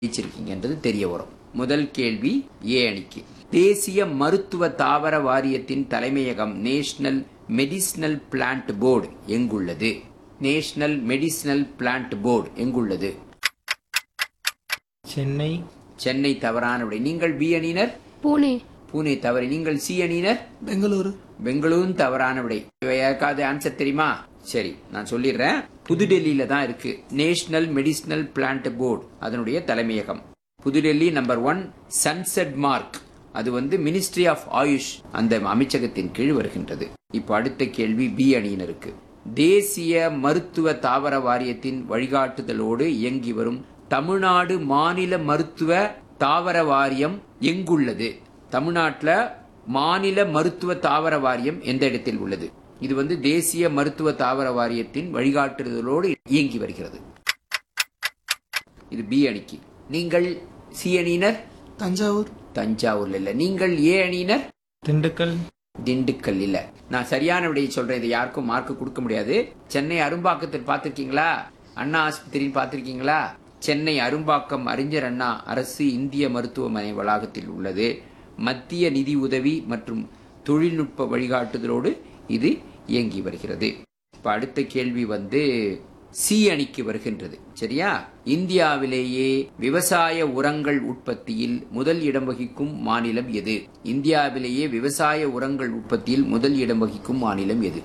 ஜெயிச்சிருக்கீங்கன்றது தெரிய வரும் முதல் கேள்வி ஏ அணிக்கு தேசிய மருத்துவ தாவர வாரியத்தின் தலைமையகம் நேஷனல் மெடிசினல் பிளான்ட் போர்டு எங்குள்ளது நேஷனல் மெடிசினல் பிளான்ட் போர்டு எங்குள்ளது சென்னை சென்னை தவறான விடை நீங்கள் பி அணியினர் பூனே பூனே தவறு நீங்கள் சி அணியினர் பெங்களூரு பெங்களூரு தவறான விடை இவை யாருக்காவது ஆன்சர் தெரியுமா சரி நான் சொல்லிடுறேன் புதுடெல்லியில தான் இருக்கு நேஷனல் மெடிசினல் பிளான்ட் போர்டு அதனுடைய தலைமையகம் Pudhu Delhi number one sunset mark அது வந்து மினிஸ்ட்ரி ஆஃப் ஆயுஷ் அந்த அமைச்சகத்தின் கீழ் வருகின்றது இப்போ அடுத்த கேள்வி பி அணியினருக்கு தேசிய மருத்துவ தாவர வாரியத்தின் வழிகாட்டுதலோடு இயங்கி வரும் தமிழ்நாடு மாநில மருத்துவ தாவர வாரியம் எங்குள்ளது தமிழ்நாட்டில் மாநில மருத்துவ தாவர வாரியம் எந்த இடத்தில் உள்ளது இது வந்து தேசிய மருத்துவ தாவர வாரியத்தின் வழிகாட்டுதலோடு இயங்கி வருகிறது இது பி அணிக்கு நீங்கள் சி அணியினர் தஞ்சாவூர் தஞ்சாவூர்ல இல்ல நீங்கள் ஏ அணியினர் திண்டுக்கல் திண்டுக்கல் இல்ல நான் சரியான விடையை சொல்றேன் இது யாருக்கும் மார்க் கொடுக்க முடியாது சென்னை அரும்பாக்கத்தில் பார்த்திருக்கீங்களா அண்ணா ஆஸ்பத்திரியில் பார்த்திருக்கீங்களா சென்னை அரும்பாக்கம் அறிஞர் அண்ணா அரசு இந்திய மருத்துவமனை வளாகத்தில் உள்ளது மத்திய நிதி உதவி மற்றும் தொழில்நுட்ப வழிகாட்டுதலோடு இது இயங்கி வருகிறது இப்ப அடுத்த கேள்வி வந்து சி அணிக்கு வருகின்றது சரியா இந்தியாவிலேயே விவசாய உரங்கள் உற்பத்தியில் முதல் இடம் வகிக்கும் மாநிலம் எது இந்தியாவிலேயே விவசாய உரங்கள் உற்பத்தியில் முதல் இடம் வகிக்கும் மாநிலம் எது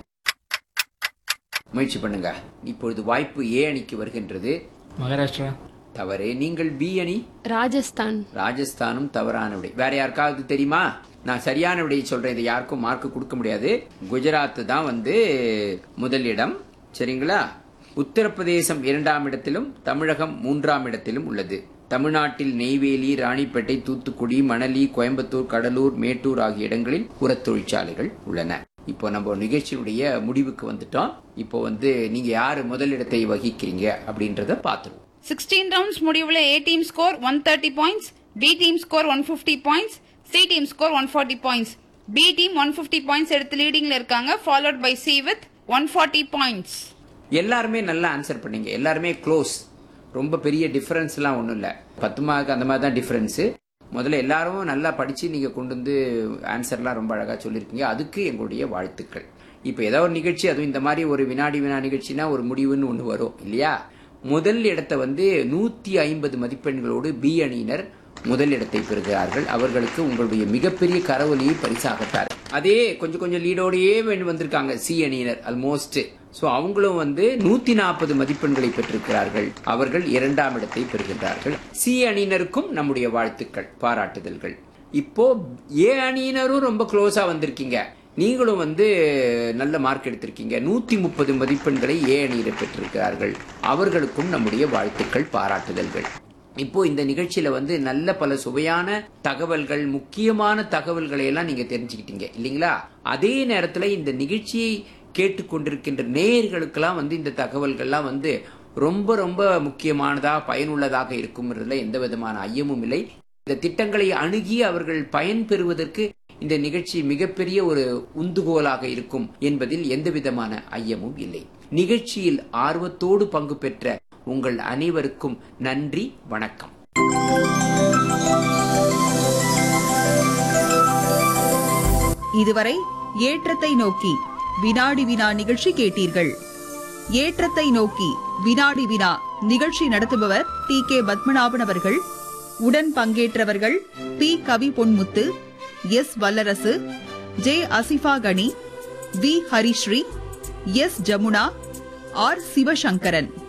முயற்சி பண்ணுங்க இப்பொழுது வாய்ப்பு ஏ அணிக்கு வருகின்றது மகாராஷ்டிரா தவறு நீங்கள் பி அணி ராஜஸ்தான் ராஜஸ்தானும் தவறான விடை வேற யாருக்காவது தெரியுமா நான் சரியான விடையை சொல்றேன் இது யாருக்கும் மார்க் கொடுக்க முடியாது குஜராத் தான் வந்து முதலிடம் சரிங்களா உத்தரப்பிரதேசம் இரண்டாம் இடத்திலும் தமிழகம் மூன்றாம் இடத்திலும் உள்ளது தமிழ்நாட்டில் நெய்வேலி ராணிப்பேட்டை தூத்துக்குடி மணலி கோயம்புத்தூர் கடலூர் மேட்டூர் ஆகிய இடங்களில் உரத் தொழிற்சாலைகள் உள்ளன இப்போ நம்ம நிகழ்ச்சியுடைய முடிவுக்கு வந்துட்டோம் இப்போ வந்து நீங்க யாரு முதலிடத்தை வகிக்கிறீங்க அப்படின்றத பார்த்துருவோம் சிக்ஸ்டீன் ரவுண்ட்ஸ் முடிவுல A team score one thirty points B team score one fifty points C team score one forty points B team one fifty points எடுத்து லீடிங்ல இருக்காங்க followed by C with one forty points எல்லாருமே நல்லா answer பண்ணீங்க எல்லாருமே close ரொம்ப பெரிய டிஃபரன்ஸ்லாம் ஒன்றும் இல்லை பத்து மார்க் அந்த மாதிரி தான் டிஃபரன்ஸு முதல்ல எல்லாரும் நல்லா படித்து நீங்கள் கொண்டு வந்து ஆன்சர்லாம் ரொம்ப அழகாக சொல்லியிருக்கீங்க அதுக்கு எங்களுடைய வாழ்த்துக்கள் இப்போ ஏதோ ஒரு நிகழ்ச்சி அதுவும் இந்த மாதிரி ஒரு வினாடி வினா நிகழ்ச்சினா ஒரு முடிவுன்னு ஒன்று வரும் இல்லையா முதல் இடத்தை வந்து நூற்றி ஐம்பது மதிப்பெண்களோடு பி அணியினர் முதல் இடத்தை பெறுகிறார்கள் அவர்களுக்கு உங்களுடைய மிகப்பெரிய கரவொலியை பரிசாகத்தார் அதே கொஞ்சம் கொஞ்சம் லீடோடையே வேண்டி வந்திருக்காங்க சி அணியினர் ஆல்மோஸ்ட் சோ அவங்களும் வந்து நூத்தி நாற்பது மதிப்பெண்களை பெற்றிருக்கிறார்கள் அவர்கள் இரண்டாம் இடத்தை பெறுகின்றார்கள் சி அணியினருக்கும் நம்முடைய வாழ்த்துக்கள் பாராட்டுதல்கள் இப்போ ஏ அணியினரும் ரொம்ப க்ளோஸா வந்திருக்கீங்க நீங்களும் வந்து நல்ல மார்க் எடுத்திருக்கீங்க நூத்தி முப்பது மதிப்பெண்களை ஏ அணியினர் பெற்றிருக்கிறார்கள் அவர்களுக்கும் நம்முடைய வாழ்த்துக்கள் பாராட்டுதல்கள் இப்போ இந்த நிகழ்ச்சியில வந்து நல்ல பல சுவையான தகவல்கள் முக்கியமான தகவல்களை எல்லாம் நீங்க தெரிஞ்சுக்கிட்டீங்க இல்லைங்களா அதே நேரத்துல இந்த நிகழ்ச்சியை கேட்டுக்கொண்டிருக்கின்ற நேயர்களுக்கெல்லாம் வந்து இந்த தகவல்கள்லாம் வந்து ரொம்ப ரொம்ப முக்கியமானதா பயனுள்ளதாக இருக்கும்ன்றதுல எந்த விதமான ஐயமும் இல்லை இந்த திட்டங்களை அணுகி அவர்கள் பயன் பெறுவதற்கு இந்த நிகழ்ச்சி மிகப்பெரிய ஒரு உந்துகோலாக இருக்கும் என்பதில் எந்த விதமான ஐயமும் இல்லை நிகழ்ச்சியில் ஆர்வத்தோடு பங்கு பெற்ற உங்கள் அனைவருக்கும் நன்றி வணக்கம் இதுவரை ஏற்றத்தை நோக்கி வினாடி வினா நிகழ்ச்சி கேட்டீர்கள் ஏற்றத்தை நோக்கி வினாடி வினா நிகழ்ச்சி நடத்துபவர் டி கே பத்மநாபன் அவர்கள் உடன் பங்கேற்றவர்கள் P Kavi Ponmuthu S Vallarasu J Asifa Kani V Harisri S Jamuna R Sivasankaran